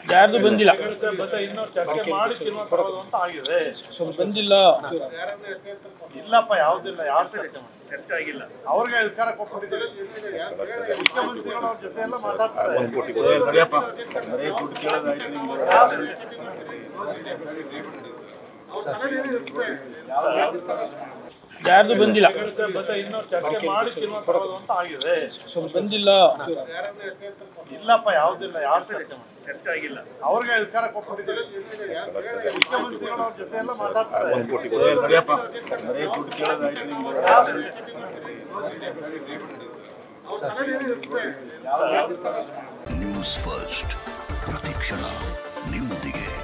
ಯಾರ್ದು ಬಂದಿಲ್ಲ ಮತ್ತೆ ಇನ್ನೂ ಚರ್ಚೆ ಮಾಡಿ ತೀರ್ಮಾನ ತಗೊಳ್ಳೋದು ಅಂತ ಆಗಿದೆ ಬಂದಿಲ್ಲ ಇಲ್ಲಪ್ಪ ಯಾವ್ದಿಲ್ಲ ಯಾವ ಚರ್ಚೆ ಆಗಿಲ್ಲ ಅವ್ರಿಗೆ ಅಧಿಕಾರ ಕೊಟ್ಬಿಟ್ಟಿದ್ದೀವಿ ಮುಖ್ಯಮಂತ್ರಿಗಳು ಅವ್ರ ಜೊತೆ ಎಲ್ಲ ಮಾತಾಡ್ತಾರೆ ಯಾರ್ದು ಬಂದಿಲ್ಲ ಮತ್ತೆ ಇನ್ನೂ ಚರ್ಚೆ ಮಾಡಿ ತೀರ್ಮಾನ ತಗೊಳ್ಳೋದು ಅಂತ ಆಗಿದೆ ಬಂದಿಲ್ಲ ಇಲ್ಲಪ್ಪ ಯಾವ್ದಿಲ್ಲ ಯಾವ ಚರ್ಚೆ ಆಗಿಲ್ಲ ಅವ್ರಿಗೆ ಅಧಿಕಾರ ಕೊಟ್ಬಿಟ್ಟಿದ್ದೀವಿ ಮುಖ್ಯಮಂತ್ರಿಗಳು ಅವ್ರ ಜೊತೆ ಎಲ್ಲ ಮಾತಾಡ್ತಾರೆ ನ್ಯೂಸ್ ಫಸ್ಟ್ ಪ್ರತಿಕ್ಷಣ ನಿಮ್ಮೊಂದಿಗೆ